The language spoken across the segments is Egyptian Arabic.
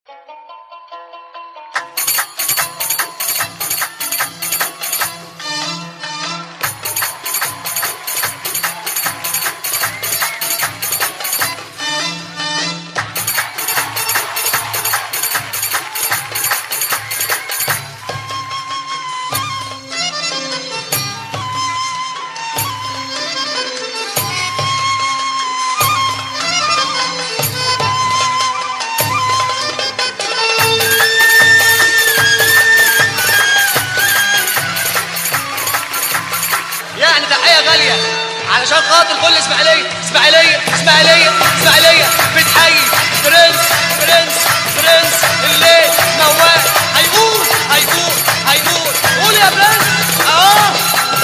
يعني تحية غالية علشان خاطر كل اسماعيلية اسماعيلية اسماعيلية اسماعيلية بتحيي برنس برنس برنس الليل موال هيقول هيقول هيقول قول يا برنس اه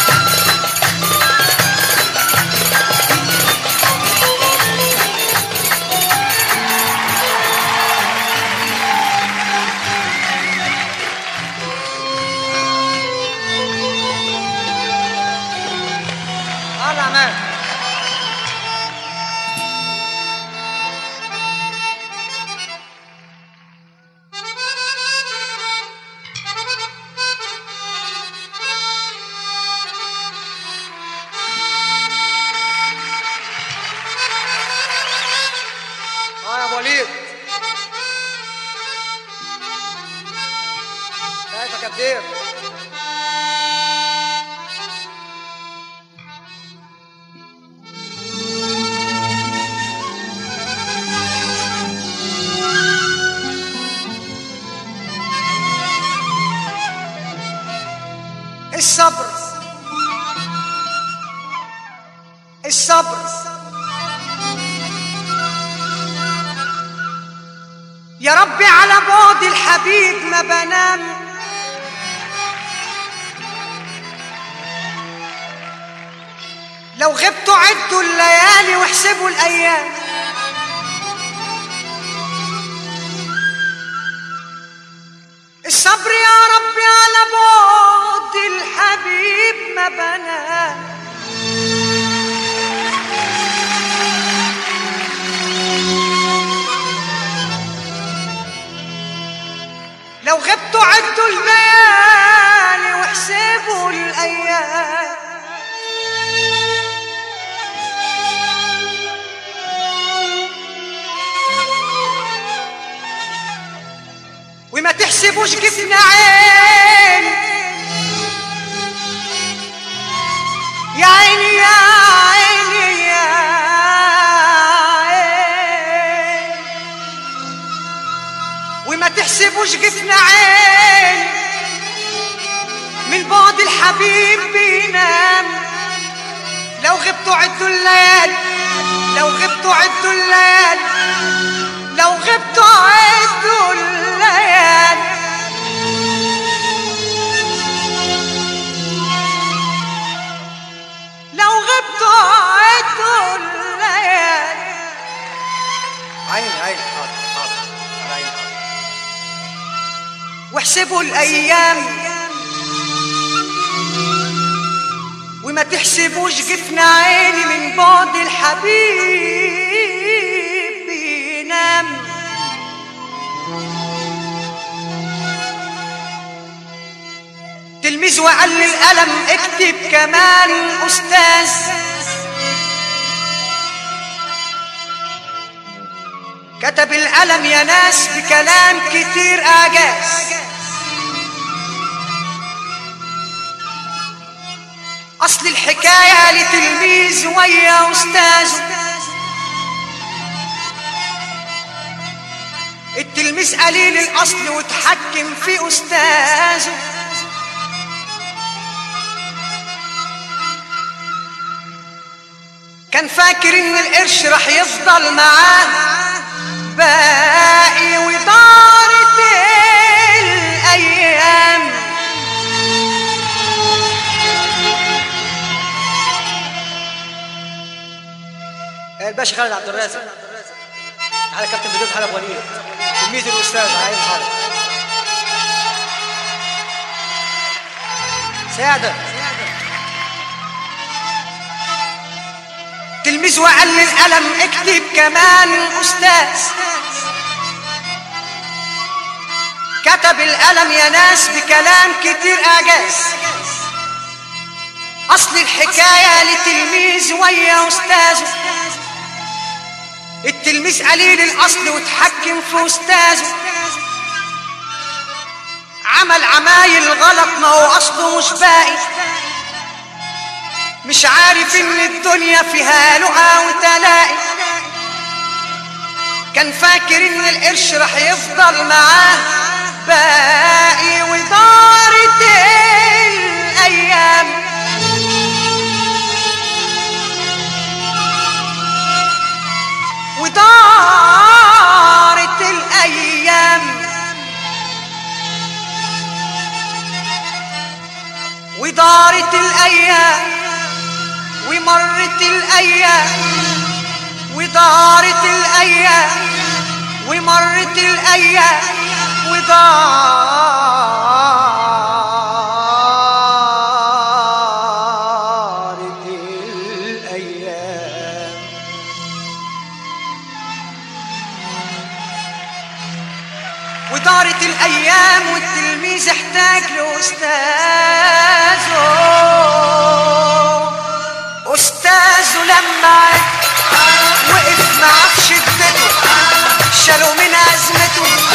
الله عمال اه يا ابو وليد كيفك يا بدير الصبر الصبر يا ربي على بعد الحبيب ما بنام لو غبتوا عدوا الليالي واحسبوا الايام الصبر يا ربي على بعد الحبيب ما بنام لو غبتوا عدوا الليالي واحسبوا الايام وما تحسبوش جفن عين يا عيني يا عيني يا عيني وما تحسبوش جفن عين من بعد الحبيب بينام لو غبتوا عدوا الليالي لو غبتوا عدوا الليالي لو غبتوا عدوا الليالي لو غبتوا عدوا الليالي عين عين حاضر حاضر على عين حاضر واحسبوا الايام وما تحسبوش جفن عيني من بعد الحبيب بينام تلميذ وقال القلم اكتب كمان استاذ كتب القلم يا ناس بكلام كتير اعجاز اصل الحكايه لتلميذ ويا استاذ التلميذ قليل الاصل وتحكم في استاذه كان فاكر ان القرش راح يفضل معاه باقي ودارت الايام الباشا خالد عبد الرازق على كابتن بدوت حلب وليد تلميذ الاستاذ على عين خالد سعادة تلميذ وقال للقلم اكتب كمان استاذ كتب القلم يا ناس بكلام كتير اعجاز اصل الحكاية لتلميذ ويا استاذه التلميذ قليل الاصل وتحكم في استاذه عمل عمايل غلط ما هو اصله مش باقي مش عارف ان الدنيا فيها لقا وتلاقي كان فاكر ان القرش راح يفضل معاه باقي ودارت الايام ودارت الايام ودارت الايام ومرت الايام ودارت الايام ومرت الايام ودارت الايام ودارت الايام والتلميذ احتاج لاستاذه استاذه لما وقف معاه في شدته شالوا من ازمته